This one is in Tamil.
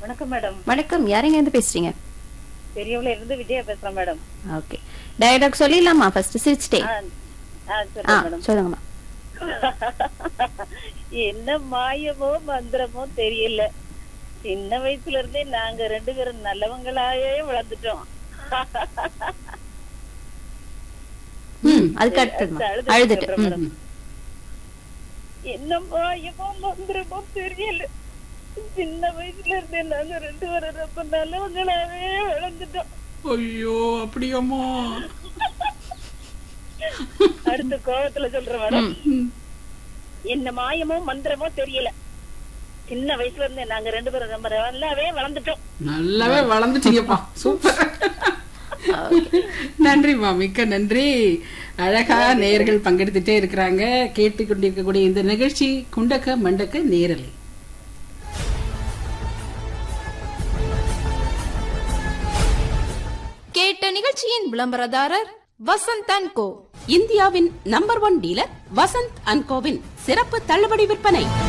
வணக்கம் மேடம் வணக்கம் யாருங்க இருந்து பேசுறீங்க பெரியவள இருந்து விஜயா பேசுறேன் மேடம் ஓகே டயலாக் சொல்லிடலாமா ஃபர்ஸ்ட் சிரிச்சிட்டே ஆ, ஆ, ஆ சொல்லுங்க மேடம் சொல்லுங்கம்மா என்ன மாயமோ மந்திரமோ தெரியல சின்ன வயசுல இருந்தே நாங்க ரெண்டு பேரும் நல்லவங்களாவே வளர்ந்துட்டோம் ம் அதுக்கு அடுத்ததுமா அழுது அழுதுட்டு சொல்றேன் ம், மேடம். ம். என்ன மாயமோ மந்திரமோ தெரியல சின்ன வயசுல இருந்தே நாங்க ரெண்டு பேரும் ரொம்ப நல்லவங்களாவே வளர்ந்துட்டோம் ஐயோ அப்படியாம்மா அடுத்த கோவத்துல சொல்றேன் மேடம் ம். என்ன மாயமோ மந்திரமோ தெரியல சின்ன வயசுல இருந்தே நாங்க ரெண்டு பேரும் ரொம்ப நல்லாவே வளர்ந்துட்டோம் நல்லாவே வளர்ந்துட்டீங்கப்பா சூப்பர் நன்றிம்மா மிக்க நன்றி அழகா நேயர்கள் பங்கெடுத்துட்டே இருக்கிறாங்க கேட்டுக்கொண்டிருக்கக்கூடிய இந்த நிகழ்ச்சி குண்டக்க மண்டக்க நேரலை கேட்ட நிகழ்ச்சியின் விளம்பரதாரர் வசந்த் அண்ட் கோ இந்தியாவின் number one dealer Vasanth and கோவின் சிறப்பு தள்ளுபடி விற்பனை